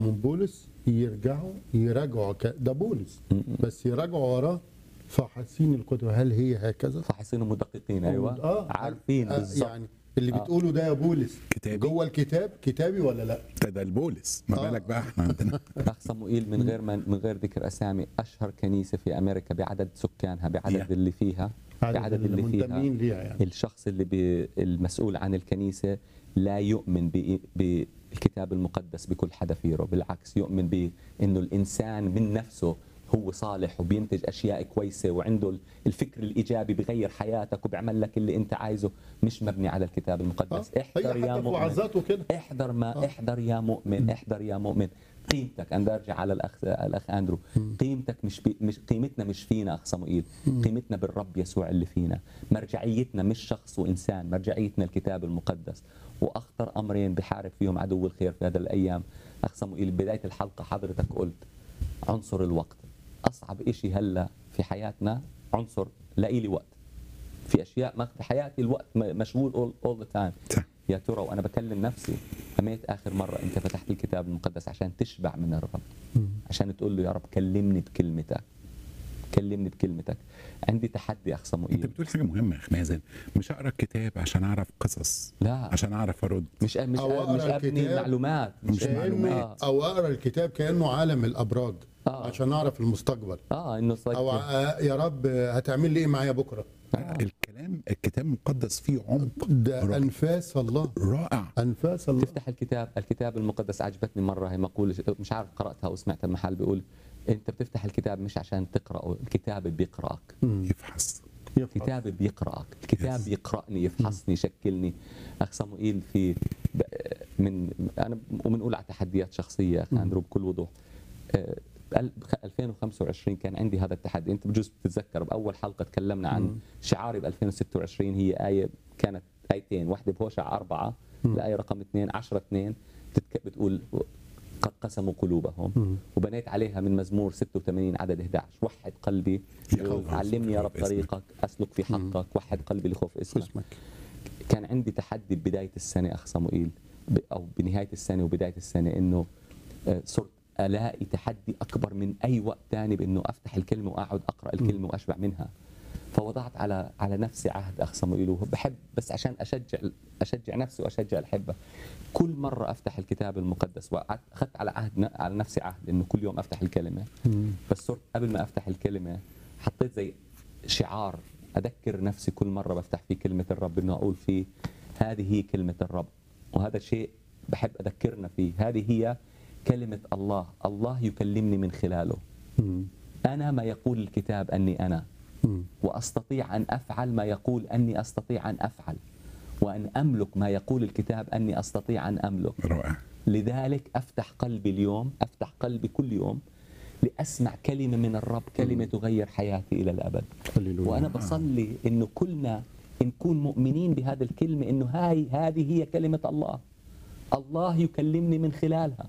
من بولس يرجعوا يراجعوا ك- ده بولس بس يراجعوا وراه فحاسين الكتب هل هي هكذا؟ فحيصيروا مدققين ايوه اه عارفين آه، بالظبط يعني اللي آه. بتقوله ده يا بولس كتابي. جوه الكتاب كتابي ولا لا؟ ده ده البولس ما آه. بالك بقى احنا عندنا اخ صموئيل من غير من, من غير ذكر اسامي اشهر كنيسه في امريكا بعدد سكانها بعدد Yeah. اللي فيها بعدد اللي فيها المنتمين ليها يعني الشخص اللي بي المسؤول عن الكنيسة لا يؤمن ب- بالكتاب المقدس بكل حذافيره بالعكس يؤمن بأنه الإنسان من نفسه هو صالح وبينتج أشياء كويسة وعنده الفكر الإيجابي بغير حياتك وبيعمل لك اللي أنت عايزه مش مبني على الكتاب المقدس آه، احذر هي يا حتى في مؤمن وعظاته كده احذر ما آه. احذر يا مؤمن احذر يا مؤمن قيمتك انا ارجع على الاخ الاخ اندرو قيمتك مش بي مش قيمتنا مش فينا اخ صموئيل قيمتنا بالرب يسوع اللي فينا مرجعيتنا مش شخص وانسان مرجعيتنا الكتاب المقدس واخطر امرين بحارب فيهم عدو الخير في هذا الايام اخ صموئيل بدايه الحلقه حضرتك قلت عنصر الوقت اصعب إشي هلا في حياتنا عنصر لاقي لي وقت في اشياء ما في حياتي الوقت م- مشغول all, all the time صح. يا ترى وانا بكلم نفسي امتى اخر مره انت فتحت الكتاب المقدس عشان تشبع من الرب عشان تقول له يا رب كلمني بكلمتك كلمني بكلمتك عندي تحدي اخ انت صموئيل بتقول حاجه مهمه يا اخ مازن مش اقرا الكتاب عشان اعرف قصص لا عشان اعرف ارد مش مش أو أقرأ مش ابني الكتاب. معلومات مش كأنه معلومات. او اقرا الكتاب كانه عالم الابراج آه. عشان اعرف المستقبل اه انه صدق او آه، يا رب هتعمل لي ايه معايا بكره الكلام الكتاب المقدس فيه عمق ده رائع. انفاس الله رائع انفاس الله تفتح الكتاب الكتاب المقدس عجبتني مره هي مقوله مش عارف قراتها او سمعتها محل بيقول انت بتفتح الكتاب مش عشان تقراه الكتاب بيقراك يفحص الكتاب بيقرأك الكتاب Yes. يقرأني يفحصني يشكلني أخ صموئيل في ب- من أنا وبنقول على تحديات شخصية أخ أندرو بكل وضوح آه، بال- بخ- 2025 كان عندي هذا التحدي أنت بجوز بتتذكر بأول حلقة تكلمنا عن شعاري ب 2026 هي آية كانت آيتين واحدة بهوشع أربعة الآية رقم اثنين 10 2 بتتك- بتقول قد قسموا قلوبهم وبنيت عليها من مزمور 86 عدد 11 وحد قلبي يخوف علمني يا رب اسمك. طريقك اسلك في حقك وحد قلبي لخوف اسمك اسمك كان عندي تحدي ببدايه السنه اخ صموئيل ب- او بنهايه السنه وبدايه السنه انه آه، صرت الاقي تحدي اكبر من اي وقت ثاني بانه افتح الكلمه واقعد اقرا الكلمه واشبع منها فوضعت على على نفسي عهد اخ صموئيل وبحب بس عشان اشجع اشجع نفسي واشجع الاحبه كل مره افتح الكتاب المقدس واخذت على عهد على نفسي عهد انه كل يوم افتح الكلمه بس صرت قبل ما افتح الكلمه حطيت زي شعار اذكر نفسي كل مره بفتح فيه كلمه الرب انه اقول فيه هذه هي كلمه الرب وهذا شيء بحب اذكرنا فيه هذه هي كلمه الله الله يكلمني من خلاله انا ما يقول الكتاب اني انا واستطيع ان افعل ما يقول اني استطيع ان افعل وان املك ما يقول الكتاب اني استطيع ان املك رائع لذلك افتح قلبي اليوم افتح قلبي كل يوم لاسمع كلمه من الرب كلمه تغير حياتي الى الابد هللويا. وانا بصلي انه كلنا نكون مؤمنين بهذه الكلمه انه هاي هذه هي كلمه الله الله يكلمني من خلالها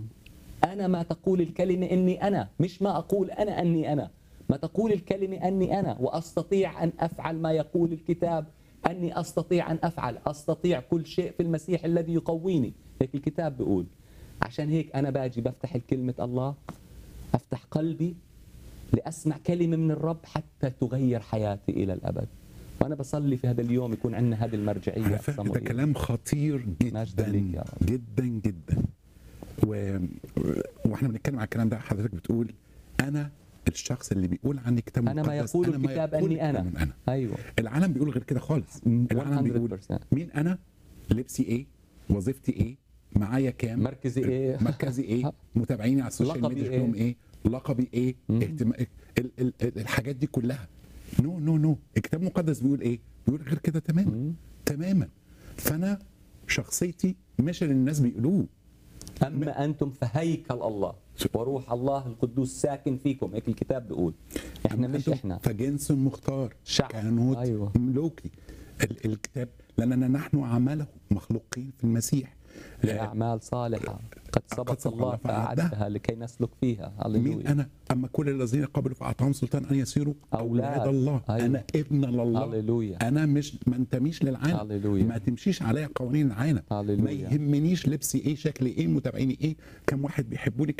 انا ما تقول الكلمه اني انا مش ما اقول انا اني انا ما تقول الكلمه اني انا واستطيع ان افعل ما يقول الكتاب اني استطيع ان افعل استطيع كل شيء في المسيح الذي يقويني هيك الكتاب بيقول عشان هيك انا باجي بفتح الكلمه الله افتح قلبي لاسمع كلمه من الرب حتى تغير حياتي الى الابد وانا بصلي في هذا اليوم يكون عندنا هذه المرجعيه على فكره ده صموئيل. كلام خطير مجد ليك جدا يا رب. جدا جدا و... واحنا بنتكلم على الكلام ده حضرتك بتقول انا الشخص اللي بيقول عني كتاب انا ما مقدس، يقول أنا ما الكتاب يقول اني انا الكتاب أنا ايوه العالم بيقول غير كده خالص العالم بيقول 100% مين انا لبسي ايه وظيفتي ايه معايا كام مركزي ايه مركزي ايه متابعيني على السوشيال لقبي ميديا إيه؟ شكلهم ايه لقبي ايه اهتمام ال... ال... ال... الحاجات دي كلها نو نو نو الكتاب المقدس بيقول ايه بيقول غير كده تماما تماما فانا شخصيتي مش اللي الناس بيقولوه أما أنتم فهيكل الله وروح الله القدوس ساكن فيكم هيك الكتاب بيقول إحنا أما مش أنتم إحنا فجنس مختار شعب. كهنوت أيوة. ملوكي ال- الكتاب لاننا نحن عمله مخلوقين في المسيح آه، لأعمال صالحة قد سبق الله فأعدها لكي نسلك فيها مين هللويا انا اما كل الذين قبلوا فاعطاهم سلطان ان يصيروا أولاد. اولاد الله أيوة. انا ابن لله هللويا انا مش ما انتميش للعالم هللويا. ما تمشيش عليا قوانين العالم ما هللويا يهمنيش لبسي ايه شكلي ايه متابعيني ايه كم واحد بيحبوني